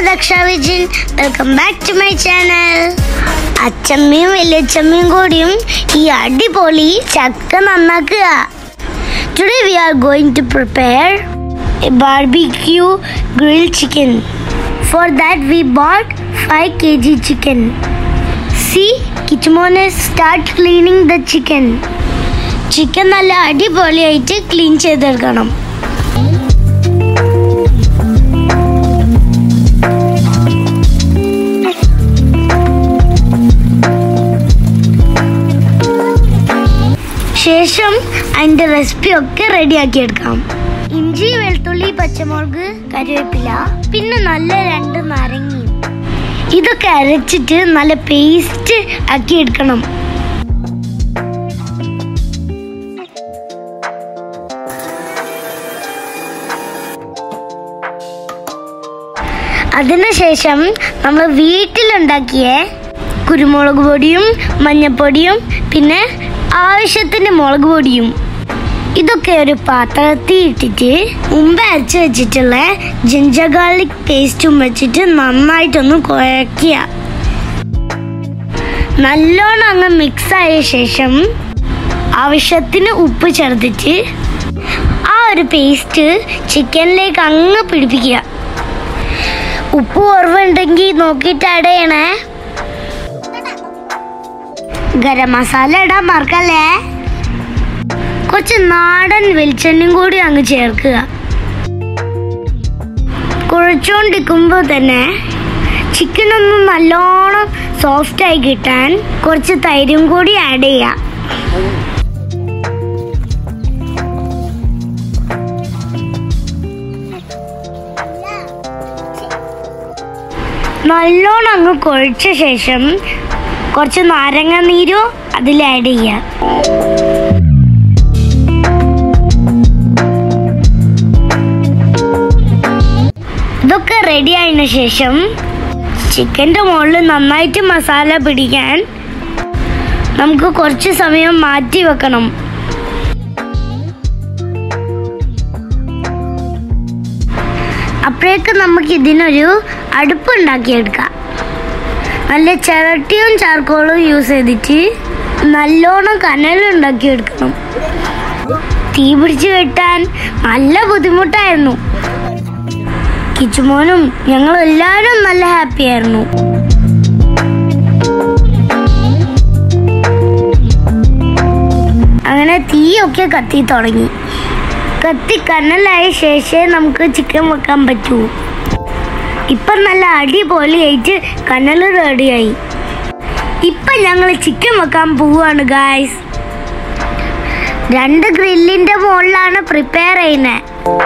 Daksha Vijin welcome back to my channel അച്ചമ്മയും വലിയച്ചമ്മയും കൂടിയും ഈ അടിപൊളി ചക്ക നന്നാക്കുക today we are going to prepare barbecue grill chicken for that we bought five K G chicken see കിച്ചുമോനെ start cleaning the chicken chicken നല്ല അടിപൊളിയായിട്ട് ക്ലീൻ ചെയ്തെടുക്കണം ശേഷം അതിന്റെ റെസിപ്പി ഒക്കെ റെഡിയാക്കി എടുക്കാം ഇഞ്ചി വെളുത്തുള്ളി പച്ചമുളക് കറിവേപ്പില പിന്നെ നല്ല രണ്ട് നാരങ്ങയും ഇതൊക്കെ അരച്ചിട്ട് നല്ല പേസ്റ്റ് ആക്കി എടുക്കണം അതിനുശേഷം നമ്മൾ വീട്ടിലുണ്ടാക്കിയ കുരുമുളക് പൊടിയും മഞ്ഞപ്പൊടിയും പിന്നെ ആവശ്യത്തിന് മുളക് പൊടിയും ഇതൊക്കെ ഒരു പാത്രത്തിൽ ഇട്ടിട്ട് മുമ്പ് അരച്ച് വെച്ചിട്ടുള്ള ജിഞ്ചർ ഗാർലിക് പേസ്റ്റും വെച്ചിട്ട് നന്നായിട്ടൊന്ന് കുഴക്കുക നല്ലോണം അങ്ങ് മിക്സ് ആയ ശേഷം ആവശ്യത്തിന് ഉപ്പ് ചേർത്തിട്ട് ആ ഒരു പേസ്റ്റ് ചിക്കനിലേക്ക് അങ്ങ് പിടിപ്പിക്കുക ഉപ്പ് കുറവുണ്ടെങ്കിൽ നോക്കിയിട്ട് ആഡ് ചെയ്യണേ ഗരം മസാല ഇടാൻ മറക്കല്ലേ കുറച്ച് നാടൻ വെളിച്ചെണ്ണയും കൂടി അങ്ങ് ചേർക്കുക കുഴച്ചോണ്ടിരിക്കുമ്പോൾ തന്നെ ചിക്കൻ ഒന്ന് നല്ലോണം സോഫ്റ്റ് ആയി കിട്ടാൻ കുറച്ച് തൈരും കൂടി ആഡ് ചെയ്യാം നല്ലോണം അങ്ങ് കുഴച്ച ശേഷം കുറച്ച് നാരങ്ങ നീരും അതിൽ ആഡ് ചെയ്യാം ഇതൊക്കെ റെഡി ആയതിനു ശേഷം ചിക്കൻ്റെ മുകളിൽ നന്നായിട്ട് മസാല പിടിക്കാൻ നമുക്ക് കുറച്ച് സമയം മാറ്റി വെക്കണം അപ്പോഴേക്ക് നമുക്ക് ഇതിനൊരു അടുപ്പ് ഉണ്ടാക്കിയെടുക്കാം നല്ല ചിരട്ടിയും ചാർക്കോളും യൂസ് ചെയ്തിട്ട് നല്ലോണം കനലുണ്ടാക്കിയെടുക്കണം തീ പിടിച്ച് കെട്ടാൻ നല്ല ബുദ്ധിമുട്ടായിരുന്നു കിച്ചുമോനും ഞങ്ങൾ എല്ലാവരും നല്ല ഹാപ്പി ആയിരുന്നു അങ്ങനെ തീയൊക്കെ കത്തി തുടങ്ങി കത്തി കനലായ ശേഷമേ നമുക്ക് ചിക്കൻ വെക്കാൻ പറ്റൂ ഇപ്പം നല്ല അടിപൊളിയായിട്ട് കനൽ റെഡിയായി ഇപ്പം ഞങ്ങൾ ചിക്കൻ വെക്കാൻ പോവുകയാണ് ഗായ്സ് രണ്ട് ഗ്രില്ലിന്റെ മുകളിലാണ് പ്രിപ്പയർ ചെയ്യുന്നത്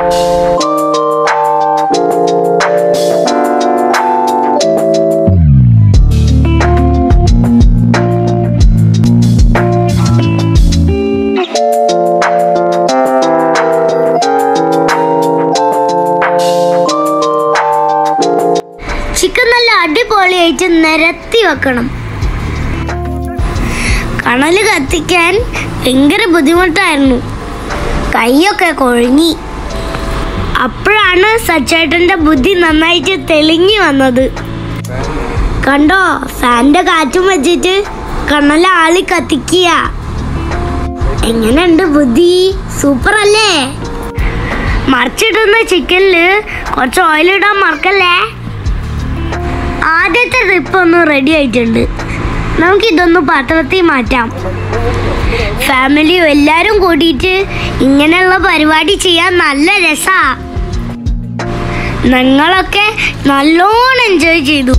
ചിക്കൻ നല്ല അടിപൊളിയായിട്ട് നിരത്തി വെക്കണം കണല് കത്തിക്കാൻ ഭയങ്കര ബുദ്ധിമുട്ടായിരുന്നു കൈയൊക്കെ കൊഴങ്ങി അപ്പോഴാണ് സച്ചേട്ടന്റെ ബുദ്ധി നന്നായിട്ട് തെളിഞ്ഞു വന്നത് കണ്ടോ ഫാന്റെ കാറ്റും വെച്ചിട്ട് കണല ആളി കത്തിക്കുക എങ്ങനെയുണ്ട് ബുദ്ധി സൂപ്പർ അല്ലേ മറിച്ചിടുന്ന ചിക്കനില് കുറച്ച് ഓയിൽ ഇടാൻ മറക്കല്ലേ ആദ്യത്തെ ട്രിപ്പ് ഒന്ന് റെഡി ആയിട്ടുണ്ട് നമുക്ക് ഇതൊന്ന് പാത്രത്തിൽ മാറ്റാം ഫാമിലിയും എല്ലാരും കൂടിയിട്ട് ഇങ്ങനെയുള്ള പരിപാടി ചെയ്യാൻ നല്ല രസാ ഞങ്ങളൊക്കെ നല്ലോണം എൻജോയ് ചെയ്തു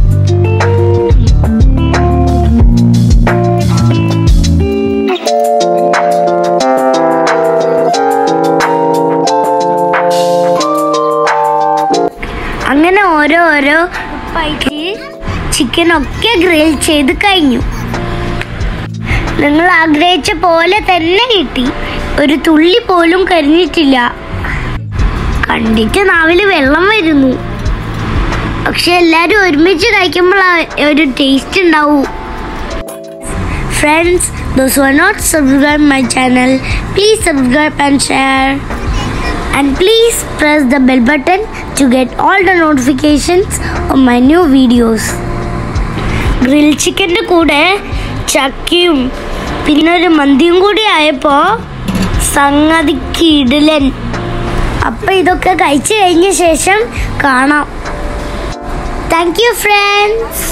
അങ്ങനെ ഓരോ ഓരോ ചിക്കൻ ഒക്കെ ഗ്രിൽ ചെയ്ത് കഴിഞ്ഞു നിങ്ങൾ ആഗ്രഹിച്ച പോലെ തന്നെ കിട്ടി ഒരു തുള്ളി പോലും കരിഞ്ഞിട്ടില്ല കണ്ടിട്ട് നാവില് വെള്ളം വരുന്നു പക്ഷെ എല്ലാരും ഒരുമിച്ച് കഴിക്കുമ്പോൾ ഒരു ടേസ്റ്റ് ഉണ്ടാവൂ friends those were not subscribe my channel please subscribe and share And please press the bell button to get all the notifications of my new videos. Grill ചിക്കൻ്റെ കൂടെ ചക്കയും പിന്നെ ഒരു മന്തിയും കൂടി ആയപ്പോൾ സംഗതി കിടിലൻ അപ്പം ഇതൊക്കെ കഴിച്ചു കഴിഞ്ഞ ശേഷം കാണാം താങ്ക് യു ഫ്രണ്ട്സ്